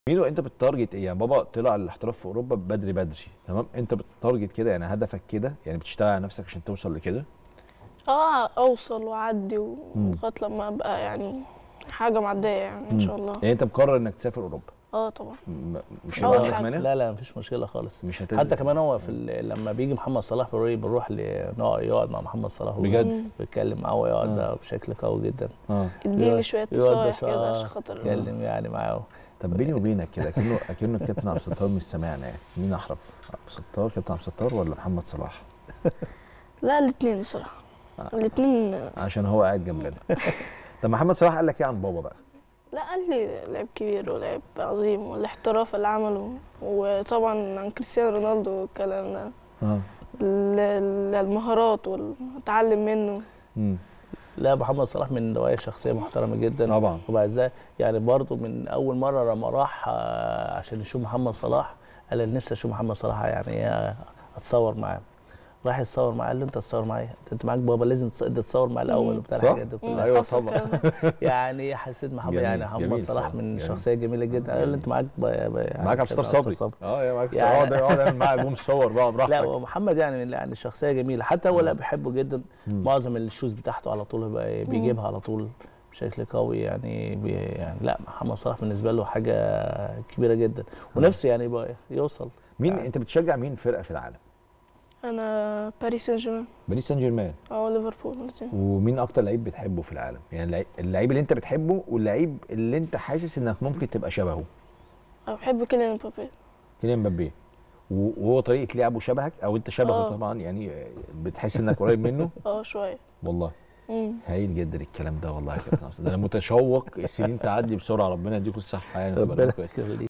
ميدو انت بتتارجت ايه يعني بابا طلع الاحتراف في اوروبا بدري بدري تمام انت بتتارجت كده يعني هدفك كده يعني بتشتغل على نفسك عشان توصل لكده اه اوصل واعدي مم. ولغايه لما ابقى يعني حاجه معديه يعني ان شاء الله يعني انت مقرر انك تسافر اوروبا اه طبعا م- مش أول هيبقى عندك حاجة. مانع لا لا مفيش مشكله خالص مش هتزهق حتى كمان هو في ال- لما بيجي محمد صلاح بنروح- بنروح ل- نقعد- يقعد مع محمد صلاح بجد؟ مم. ويتكلم معاه ويقعد آه. بقى بشكل قوي جدا اه اديني يقعد- شويه يقعد نصايح بس- كده آه، عشان خاطر يتكلم يعني معاه طب بيني وبينك كده اكنه اكنه الكابتن عبد الستار مش سامعنا يعني مين احرف عبد الستار كابتن عبد الستار ولا محمد صلاح لا الاثنين بصراحه آه. الاثنين عشان هو قاعد جنبنا طب محمد صلاح قال لك ايه عن بابا بقى لا قال لي لعيب كبير ولعيب عظيم والاحتراف اللي عمله وطبعا عن كريستيانو رونالدو والكلام ده اه ال- ال- المهارات واتعلم منه امم لا محمد صلاح من نوايا شخصيه محترمه جدا طبعا وبعد ذلك يعني برضه من اول مره لما راح آه، عشان يشوف محمد صلاح قال انا نفسي اشوف محمد صلاح يعني آه، اتصور معاه راح يتصور معاه قال له انت تتصور معايا انت معاك بابا لازم تص- انت تتصور معاه الاول مم. وبتاع صح؟ الحاجات دي مم، كلها أيوة حصل طبعا. كده. يعني حسيت محمد جميل، يعني محمد جميل صلاح صراحة، من جميل. شخصيه جميله جدا قال له انت معاك ب- ب- يعني معاك عبد الستار كابتن صبري اه يا معاك يعني- اقعد اقعد اعمل معاه جم صور بقى براحتك لا هو محمد يعني من يعني شخصيه جميله حتى هو لا بيحبه جدا مم. معظم الشوز بتاعته على طول بقى بيجيبها على طول بشكل قوي يعني بي يعني لا محمد صلاح بالنسبه له حاجه كبيره جدا ونفسه يعني يبقى يوصل مين يعني. انت بتشجع مين فرقه في العالم انا باريس سان جيرمان باريس سان جيرمان او ليفربول الاتنين. ومين اكتر لعيب بتحبه في العالم يعني اللعيب- اللعيب اللي انت بتحبه واللعيب اللي انت حاسس انك ممكن تبقى شبهه انا بحب كيليان مبابي كيليان مبابي و- وهو طريقه لعبه شبهك او انت شبهه آه. طبعا يعني بتحس انك قريب منه اه شويه والله مم. هايل جدا الكلام ده والله يا كابتن عبد الستار. ده انا متشوق السنين تعدي بسرعه ربنا يديكم الصحه يعني وتبقى ربنا كويس. يخليك